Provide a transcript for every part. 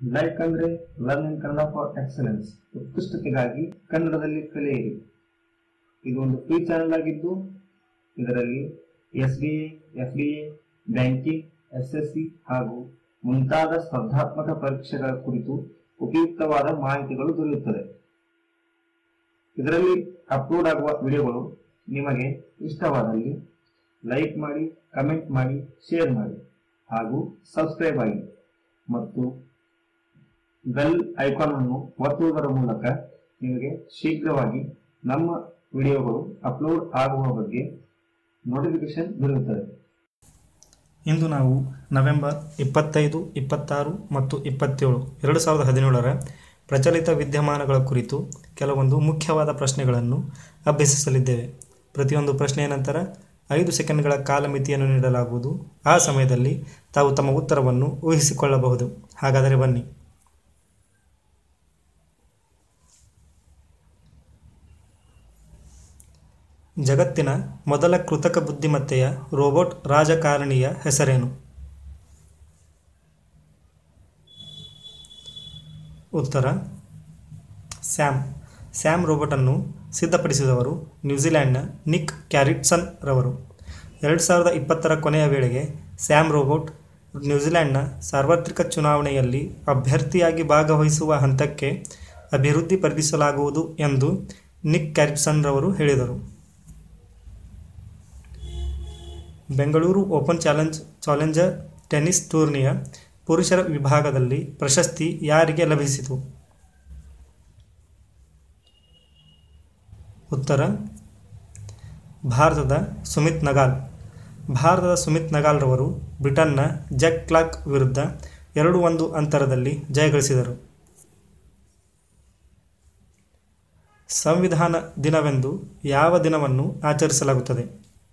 like ಅಂದ್ರೆ learn in Kannada for excellence ಉತ್ಕೃಷ್ಟತೆಗಾಗಿ ಕನ್ನಡದಲ್ಲಿ ಕಲಿಯಿರಿ ಇದು ಒಂದು ಫ್ರೀ ಚಾನೆಲ್ ಆಗಿದ್ದು ಇದರಲ್ಲಿ S B A F D A banking S S C ಹಾಗೂ ಮುಂತಾದ ಸ್ಪರ್ಧಾತ್ಮಕ ಪರೀಕ್ಷೆಗಳ ಕುರಿತು ಉಪಯುಕ್ತವಾದ ಮಾಹಿತಿಗಳು ದೊರೆಯುತ್ತದೆ ಇದರಲ್ಲಿ ಅಪ್ಲೋಡ್ ಆಗುವ ವಿಡಿಯೋಗಳು ನಿಮಗೆ ಇಷ್ಟವಾದಲ್ಲಿ ಲೈಕ್ ಮಾಡಿ ಕಮೆಂಟ್ ಮಾಡಿ ಶೇರ್ ಮಾಡಿ ಹಾಗೂ ಸಬ್ಸ್ಕ್ರೈಬ್ ಆಗಿ ಮತ್ತು ಬೆಲ್ ಐಕಾನ್ ಅನ್ನು ಒತ್ತುವುದರ ಮೂಲಕ ನಿಮಗೆ ಶೀಘ್ರವಾಗಿ ನಮ್ಮ ವಿಡಿಯೋಗಳು ಅಪ್ಲೋಡ್ ಆಗುವ ಬಗ್ಗೆ ನೋಟಿಫಿಕೇಶನ್ ದೊರೆಯುತ್ತದೆ ಇಂದು ನಾವು ನವೆಂಬರ್ ಇಪ್ಪತ್ತೈದು ಇಪ್ಪತ್ತಾರು ಮತ್ತು ಇಪ್ಪತ್ತೇಳು ಎರಡು ಸಾವಿರದ ಹದಿನೇಳರ ಪ್ರಚಲಿತ ವಿದ್ಯಮಾನಗಳ ಕುರಿತು ಕೆಲವೊಂದು ಮುಖ್ಯವಾದ ಪ್ರಶ್ನೆಗಳನ್ನು ಅಭ್ಯಸಿಸಲಿದ್ದೇವೆ ಪ್ರತಿಯೊಂದು ಪ್ರಶ್ನೆಯ ನಂತರ ಐದು ಸೆಕೆಂಡ್ಗಳ ಕಾಲಮಿತಿಯನ್ನು ನೀಡಲಾಗುವುದು ಆ ಸಮಯದಲ್ಲಿ ತಾವು ತಮ್ಮ ಉತ್ತರವನ್ನು ಊಹಿಸಿಕೊಳ್ಳಬಹುದು ಹಾಗಾದರೆ ಬನ್ನಿ ಜಗತ್ತಿನ ಮೊದಲ ಕೃತಕ ಬುದ್ಧಿಮತ್ತೆಯ ರೋಬೋಟ್ ರಾಜಕಾರಣಿಯ ಹೆಸರೇನು ಉತ್ತರ ಸ್ಯಾಮ್ ಸ್ಯಾಮ್ ರೋಬೋಟನ್ನು ಸಿದ್ಧಪಡಿಸಿದವರು ನ್ಯೂಜಿಲೆಂಡ್ನ ನಿಕ್ ಕ್ಯಾರಿಟ್ಸನ್ ರವರು ಎರಡು ಸಾವಿರದ ಇಪ್ಪತ್ತರ ಕೊನೆಯ ವೇಳೆಗೆ ಸ್ಯಾಮ್ ರೋಬೋಟ್ ನ್ಯೂಜಿಲೆಂಡ್ನ ಸಾರ್ವತ್ರಿಕ ಚುನಾವಣೆಯಲ್ಲಿ ಅಭ್ಯರ್ಥಿಯಾಗಿ ಭಾಗವಹಿಸುವ ಹಂತಕ್ಕೆ ಅಭಿವೃದ್ಧಿಪಡಿಸಲಾಗುವುದು ಎಂದು ನಿಕ್ ಕ್ಯಾರಿಟ್ಸನ್ ರವರು ಹೇಳಿದರು Bengaluru open challenge challenger tennis ಟೂರ್ನಿಯ ಪುರುಷರ ವಿಭಾಗದಲ್ಲಿ ಪ್ರಶಸ್ತಿ ಯಾರಿಗೆ ಲಭಿಸಿತು ಉತ್ತರ ಭಾರತದ ಸುಮಿತ್ ನಗಾಲ್ ಭಾರತದ ಸುಮಿತ್ ನಗಾಲ್ ರವರು ಬ್ರಿಟನ್ನ ಜಕ್ ಕ್ಲಾಕ್ ವಿರುದ್ಧ ಎರಡು ಒಂದು ಅಂತರದಲ್ಲಿ ಜಯಗಳಿಸಿದರು ಸಂವಿಧಾನ ದಿನವೆಂದು ಯಾವ ದಿನವನ್ನು ಆಚರಿಸಲಾಗುತ್ತದೆ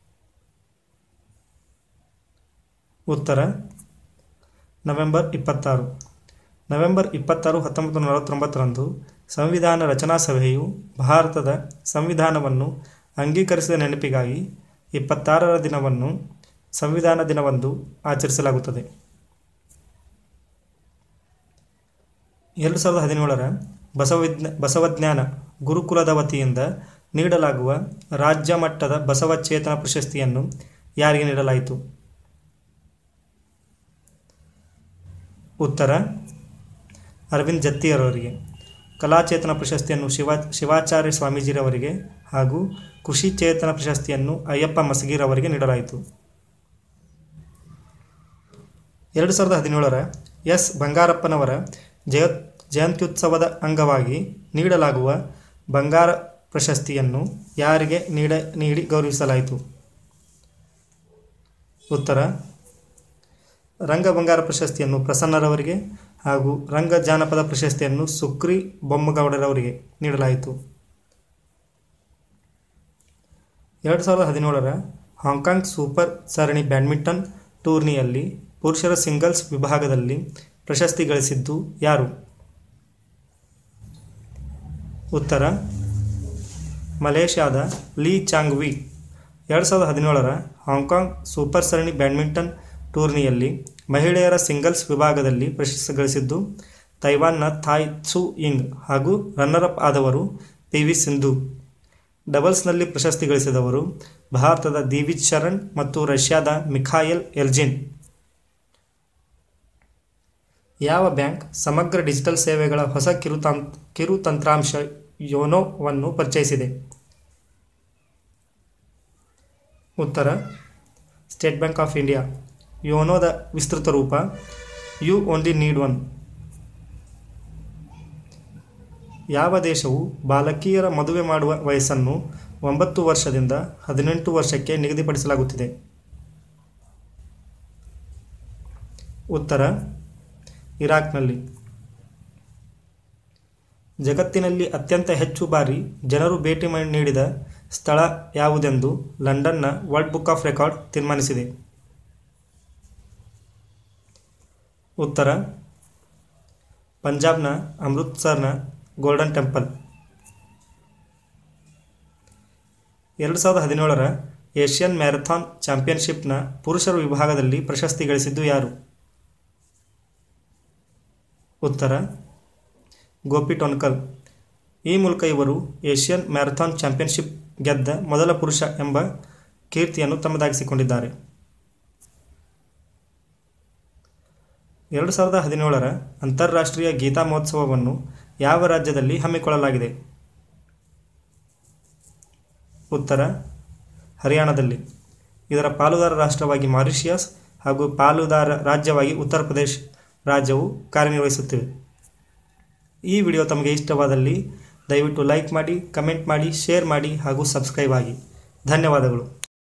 ಉತ್ತರ ನವೆಂಬರ್ ಇಪ್ಪತ್ತಾರು ನವೆಂಬರ್ ಇಪ್ಪತ್ತಾರು ಹತ್ತೊಂಬತ್ತು ನೂರ ನಲವತ್ತೊಂಬತ್ತರಂದು ಸಂವಿಧಾನ ರಚನಾ ಸಭೆಯು ಭಾರತದ ಸಂವಿಧಾನವನ್ನು ಅಂಗೀಕರಿಸಿದ ನೆನಪಿಗಾಗಿ ಇಪ್ಪತ್ತಾರರ ದಿನವನ್ನು ಸಂವಿಧಾನ ದಿನವೆಂದು ಆಚರಿಸಲಾಗುತ್ತದೆ ಎರಡು ಸಾವಿರದ ಹದಿನೇಳರ ಬಸವಜ್ಞ ಬಸವಜ್ಞಾನ ಗುರುಕುಲದ ವತಿಯಿಂದ ನೀಡಲಾಗುವ ರಾಜ್ಯ ಮಟ್ಟದ ಬಸವಚೇತನ ಪ್ರಶಸ್ತಿಯನ್ನು ಯಾರಿಗೆ ನೀಡಲಾಯಿತು ಉತ್ತರ ಅರವಿಂದ್ ಜತ್ತಿಯರವರಿಗೆ ಕಲಾಚೇತನ ಪ್ರಶಸ್ತಿಯನ್ನು ಶಿವ ಶಿವಾಚಾರ್ಯ ಸ್ವಾಮೀಜಿರವರಿಗೆ ಹಾಗೂ ಕೃಷಿ ಚೇತನ ಪ್ರಶಸ್ತಿಯನ್ನು ಅಯ್ಯಪ್ಪ ಮಸಗೀರವರಿಗೆ ನೀಡಲಾಯಿತು ಎರಡು ಸಾವಿರದ ಹದಿನೇಳರ ಎಸ್ ಬಂಗಾರಪ್ಪನವರ ಜಯ ಜಯಂತ್ಯುತ್ಸವದ ಅಂಗವಾಗಿ ನೀಡಲಾಗುವ ಬಂಗಾರ ಪ್ರಶಸ್ತಿಯನ್ನು ಯಾರಿಗೆ ನೀಡ ನೀಡಿ ಗೌರವಿಸಲಾಯಿತು ಉತ್ತರ ರಂಗ ಬಂಗಾರ ಪ್ರಶಸ್ತಿಯನ್ನು ಪ್ರಸನ್ನರವರಿಗೆ ಹಾಗೂ ರಂಗ ಜಾನಪದ ಪ್ರಶಸ್ತಿಯನ್ನು ಸುಕ್ರಿ ಬೊಮ್ಮಗೌಡರವರಿಗೆ ನೀಡಲಾಯಿತು ಎರಡು ಸಾವಿರದ ಹದಿನೇಳರ ಹಾಂಗ್ಕಾಂಗ್ ಸೂಪರ್ ಸರಣಿ ಬ್ಯಾಡ್ಮಿಂಟನ್ ಟೂರ್ನಿಯಲ್ಲಿ ಪುರುಷರ ಸಿಂಗಲ್ಸ್ ವಿಭಾಗದಲ್ಲಿ ಪ್ರಶಸ್ತಿ ಗಳಿಸಿದ್ದು ಯಾರು ಉತ್ತರ ಮಲೇಷ್ಯಾದ ಲೀ ಚಾಂಗ್ ವಿ ಎರಡು ಸಾವಿರದ ಹದಿನೇಳರ ಹಾಂಗ್ಕಾಂಗ್ ಸೂಪರ್ ಸರಣಿ ಬ್ಯಾಡ್ಮಿಂಟನ್ ಟೂರ್ನಿಯಲ್ಲಿ ಮಹಿಳೆಯರ ಸಿಂಗಲ್ಸ್ ವಿಭಾಗದಲ್ಲಿ ಪ್ರಶಸ್ತಿ ಗಳಿಸಿದ್ದು ತೈವಾನ್ನ ಥಾಯ್ ಸು ಇಂಗ್ ಹಾಗೂ ರನ್ನರ್ ಅಪ್ ಆದವರು ಪಿ ವಿ ಸಿಂಧು ಡಬಲ್ಸ್ನಲ್ಲಿ ಪ್ರಶಸ್ತಿ ಗಳಿಸಿದವರು ಭಾರತದ ದಿವಿಜ್ ಶರಣ್ ಮತ್ತು ರಷ್ಯಾದ ಮಿಖಾಯಲ್ ಎಲ್ಜಿನ್ ಯಾವ ಬ್ಯಾಂಕ್ ಸಮಗ್ರ ಡಿಜಿಟಲ್ ಸೇವೆಗಳ ಹೊಸ ಕಿರುತಂ ಕಿರುತಂತ್ರಾಂಶ ಯೋನೋವನ್ನು ಪರಿಚಯಿಸಿದೆ ಉತ್ತರ ಸ್ಟೇಟ್ ಬ್ಯಾಂಕ್ ಆಫ್ ಇಂಡಿಯಾ ಯೋನೋದ ವಿಸ್ತೃತ ರೂಪ ಯು ಓನ್ಲಿ ನೀಡ್ ಒನ್ ಯಾವ ದೇಶವು ಬಾಲಕಿಯರ ಮದುವೆ ಮಾಡುವ ವಯಸ್ಸನ್ನು ಒಂಬತ್ತು ವರ್ಷದಿಂದ ಹದಿನೆಂಟು ವರ್ಷಕ್ಕೆ ನಿಗದಿಪಡಿಸಲಾಗುತ್ತಿದೆ ಉತ್ತರ ಇರಾಕ್ನಲ್ಲಿ ಜಗತ್ತಿನಲ್ಲಿ ಅತ್ಯಂತ ಹೆಚ್ಚು ಬಾರಿ ಜನರು ಭೇಟಿ ನೀಡಿದ ಸ್ಥಳ ಯಾವುದೆಂದು ಲಂಡನ್ನ ವರ್ಲ್ಡ್ ಬುಕ್ ಆಫ್ ರೆಕಾರ್ಡ್ ತೀರ್ಮಾನಿಸಿದೆ ಉತ್ತರ ಪಂಜಾಬ್ನ ಅಮೃತ್ಸರ್ನ ಗೋಲ್ಡನ್ ಟೆಂಪಲ್ ಎರಡು ಸಾವಿರದ ಹದಿನೇಳರ ಏಷ್ಯನ್ ಮ್ಯಾರಥಾನ್ ಚಾಂಪಿಯನ್ಶಿಪ್ನ ಪುರುಷರ ವಿಭಾಗದಲ್ಲಿ ಪ್ರಶಸ್ತಿ ಗಳಿಸಿದ್ದು ಯಾರು ಉತ್ತರ ಗೋಪಿ ಟೊನ್ಕಲ್ ಈ ಮೂಲಕ ಇವರು ಏಷ್ಯನ್ ಮ್ಯಾರಥಾನ್ ಚಾಂಪಿಯನ್ಶಿಪ್ ಗೆದ್ದ ಮೊದಲ ಪುರುಷ ಎಂಬ ಕೀರ್ತಿಯನ್ನು ತಮ್ಮದಾಗಿಸಿಕೊಂಡಿದ್ದಾರೆ ಎರಡು ಸಾವಿರದ ಹದಿನೇಳರ ಅಂತಾರಾಷ್ಟ್ರೀಯ ಗೀತಾ ಮಹೋತ್ಸವವನ್ನು ಯಾವ ರಾಜ್ಯದಲ್ಲಿ ಹಮ್ಮಿಕೊಳ್ಳಲಾಗಿದೆ ಉತ್ತರ ಹರಿಯಾಣದಲ್ಲಿ ಇದರ ಪಾಲುದಾರ ರಾಷ್ಟ್ರವಾಗಿ ಮಾರಿಷಿಯಸ್ ಹಾಗೂ ಪಾಲುದಾರ ರಾಜ್ಯವಾಗಿ ಉತ್ತರ ಪ್ರದೇಶ ರಾಜ್ಯವು ಕಾರ್ಯನಿರ್ವಹಿಸುತ್ತಿವೆ ಈ ವಿಡಿಯೋ ತಮಗೆ ಇಷ್ಟವಾದಲ್ಲಿ ದಯವಿಟ್ಟು ಲೈಕ್ ಮಾಡಿ ಕಮೆಂಟ್ ಮಾಡಿ ಶೇರ್ ಮಾಡಿ ಹಾಗೂ ಸಬ್ಸ್ಕ್ರೈಬ್ ಆಗಿ ಧನ್ಯವಾದಗಳು